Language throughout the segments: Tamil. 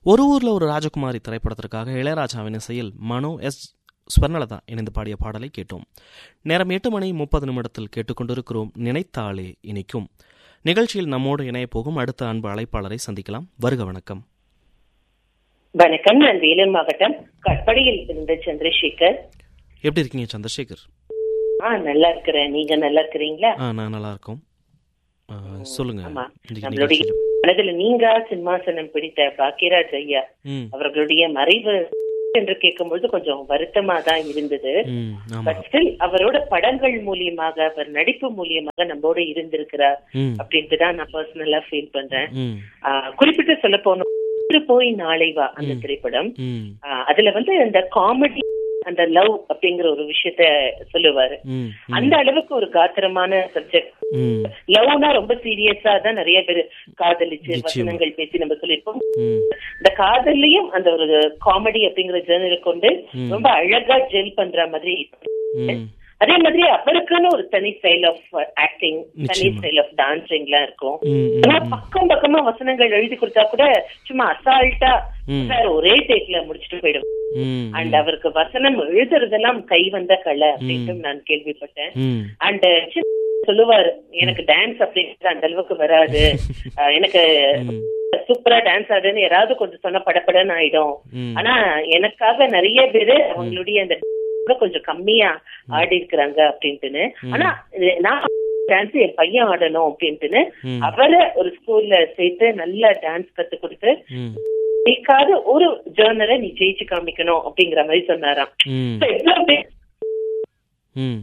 ஒரு ஊரில் ஒரு ராஜகுமாரி திரைப்படத்திற்காக இளையராஜாவின் இசையில் மனோ எஸ் ஸ்வர்ணலதா இணைந்து பாடிய பாடலை கேட்டோம் நேரம் எட்டு மணி முப்பது நிமிடத்தில் கேட்டுக்கொண்டிருக்கிறோம் நினைத்தாலே இனிக்கும் நிகழ்ச்சியில் நம்மோடு இணைய போகும் அடுத்த அன்பு அழைப்பாளரை சந்திக்கலாம் வருக வணக்கம் வணக்கம் நான் வேலூர் மாவட்டம் கட்படியில் இருந்த சந்திரசேகர் எப்படி இருக்கீங்க சந்திரசேகர் ஆ நல்லா இருக்கிறேன் நீங்க நல்லா இருக்கிறீங்களா ஆ நான் நல்லா இருக்கோம் ஆ, சொல்லுங்க ஆமா. இன்னைக்கு நம்மளுடைய நிகழ்ச்சியில- மனதில் நீங்க சிம்மாசனம் பிடித்த பாக்கியராஜ் ஐயா ம் அவர்களுடைய மறைவு என்று கேட்கும்போது கொஞ்சம் வருத்தமா தான் இருந்தது ம் ஆமா பட் ஸ்டில் அவரோட படங்கள் மூலியமாக அவர் நடிப்பு மூலியமாக நம்மோட இருந்திருக்கிறார் ம் அப்படின்ட்டு தான் நான் பர்சனலா ஃபீல் பண்றேன் ம் ஆ, குறிப்பிட்டு சொல்ல போனோம் இன்று போய் நாளை வா அந்த திரைப்படம் ம் ஆ, அதுல வந்து அந்த காமெடி அந்த லவ் அப்படிங்கிற ஒரு விஷயத்த சொல்லுவாரு ம் அந்த அளவுக்கு ஒரு காத்திரமான சப்ஜெக்ட் ம் லவ்னா ரொம்ப சீரியஸா தான் நிறைய பேர் காதலிச்சு நிச்சயமா. வசனங்கள் பேசி நம்ம சொல்லியிருப்போம் ம் இந்த காதல்லையும் அந்த ஒரு காமெடி அப்படிங்கிற ஜேர்னலை கொண்டு ம். ரொம்ப அழகா ஜெல் பண்ற மாதிரி ம் அதே மாதிரி அவருக்குன்னு ஒரு தனி ஸ்டைல் ஆஃப் ஆக்டிங் தனி நிச்சயமா. ஸ்டைல் ஆஃப் டான்சிங் எல்லாம் இருக்கும் ம் ஆனா ம் பக்கம் பக்கமா வசனங்கள் எழுதி கொடுத்தா கூட சும்மா அசால்ட்டா ம். சார் ஒரே டேக்ல முடிச்சுட்டு போயிடும் ம் அண்ட் அவருக்கு வசனம் எழுதுறதெல்லாம் கை வந்த கலை அப்படின்ட்டு நான் கேள்விப்பட்டேன் ம் அண்ட் சொல்லுவாரு எனக்கு டான்ஸ் அப்படிங்கிறது அந்த அளவுக்கு வராது அஹ் எனக்கு ம் சூப்பரா டான்ஸ் ஆடுன்னு யாராவது கொஞ்சம் சொன்ன படப்படன்னு ஆயிடும் ம் ஆனா எனக்காக நிறைய பேரு அவங்களுடைய அந்த கூட கொஞ்சம் கம்மியா ஆடி இருக்கிறாங்க அப்படின்ட்டுன்னு ஆனா இது நான் டான்ஸ் என் பையன் ஆடணும் அப்படின்ட்டுன்னு ம். அவரை ஒரு ஸ்கூல்ல சேர்த்து நல்ல டான்ஸ் கத்து கொடுத்து ம் ஜெயிக்காத ஒரு ஜேர்னரை நீ ஜெயிச்சு காமிக்கணும் அப்படிங்கிற மாதிரி சொன்னாராம் ம் So, எவ்வளவு பேர் ம்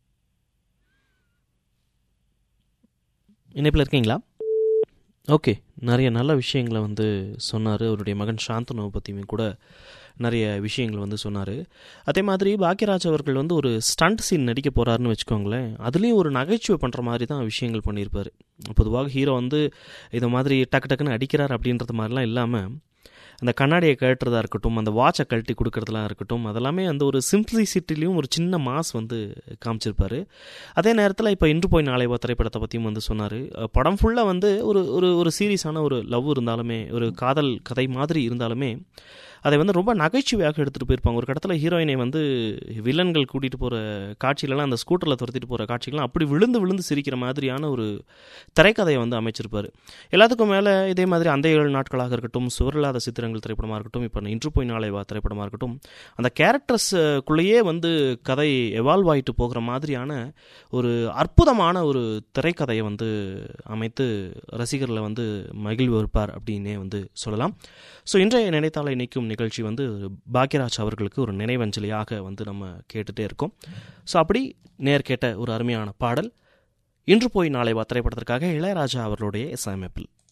இணைப்பில் இருக்கீங்களா ஓகே நிறைய நல்ல விஷயங்களை வந்து சொன்னார் அவருடைய மகன் சாந்தனுவை பற்றியுமே கூட நிறைய விஷயங்கள் வந்து சொன்னார் அதே மாதிரி பாக்யராஜ் அவர்கள் வந்து ஒரு ஸ்டண்ட் சீன் நடிக்க போகிறாருன்னு வச்சுக்கோங்களேன் அதுலேயும் ஒரு நகைச்சுவை பண்ணுற மாதிரி தான் விஷயங்கள் பண்ணியிருப்பார் பொதுவாக ஹீரோ வந்து இதை மாதிரி டக்கு டக்குன்னு அடிக்கிறார் அப்படின்றது மாதிரிலாம் இல்லாமல் அந்த கண்ணாடியை கழட்டுறதா இருக்கட்டும் அந்த வாட்சை கழட்டி கொடுக்கறதுலாம் இருக்கட்டும் அதெல்லாமே அந்த ஒரு சிம்பிளிசிட்டிலையும் ஒரு சின்ன மாஸ் வந்து காமிச்சிருப்பாரு அதே நேரத்தில் இப்போ இன்று போய் நாளை வா திரைப்படத்தை பற்றியும் வந்து சொன்னார் படம் ஃபுல்லாக வந்து ஒரு ஒரு ஒரு சீரியஸான ஒரு லவ் இருந்தாலுமே ஒரு காதல் கதை மாதிரி இருந்தாலுமே அதை வந்து ரொம்ப நகைச்சுவையாக எடுத்துகிட்டு போயிருப்பாங்க ஒரு கடத்தில் ஹீரோயினை வந்து வில்லன்கள் கூட்டிகிட்டு போகிற காட்சியிலலாம் அந்த ஸ்கூட்டரில் துரத்திட்டு போகிற காட்சிகள்லாம் அப்படி விழுந்து விழுந்து சிரிக்கிற மாதிரியான ஒரு திரைக்கதையை வந்து அமைச்சிருப்பார் எல்லாத்துக்கும் மேலே இதே மாதிரி அந்த ஏழு நாட்களாக இருக்கட்டும் சுவரில்லாத சித்திரங்கள் திரைப்படமாக இருக்கட்டும் இப்போ இன்று போய் நாளை வா திரைப்படமாக இருக்கட்டும் அந்த கேரக்டர்ஸ்குள்ளேயே வந்து கதை எவால்வ் ஆகிட்டு போகிற மாதிரியான ஒரு அற்புதமான ஒரு திரைக்கதையை வந்து அமைத்து ரசிகர்களை வந்து மகிழ்விப்பார் அப்படின்னே வந்து சொல்லலாம் ஸோ இன்றைய நினைத்தாலை நிற்கும் நிகழ்ச்சி வந்து பாக்யராஜ் அவர்களுக்கு ஒரு நினைவஞ்சலியாக வந்து நம்ம கேட்டுகிட்டே இருக்கோம் ஸோ அப்படி நேர் கேட்ட ஒரு அருமையான பாடல் இன்று போய் நாளை வா திரைப்படத்திற்காக இளையராஜா அவர்களுடைய இசையமைப்பில்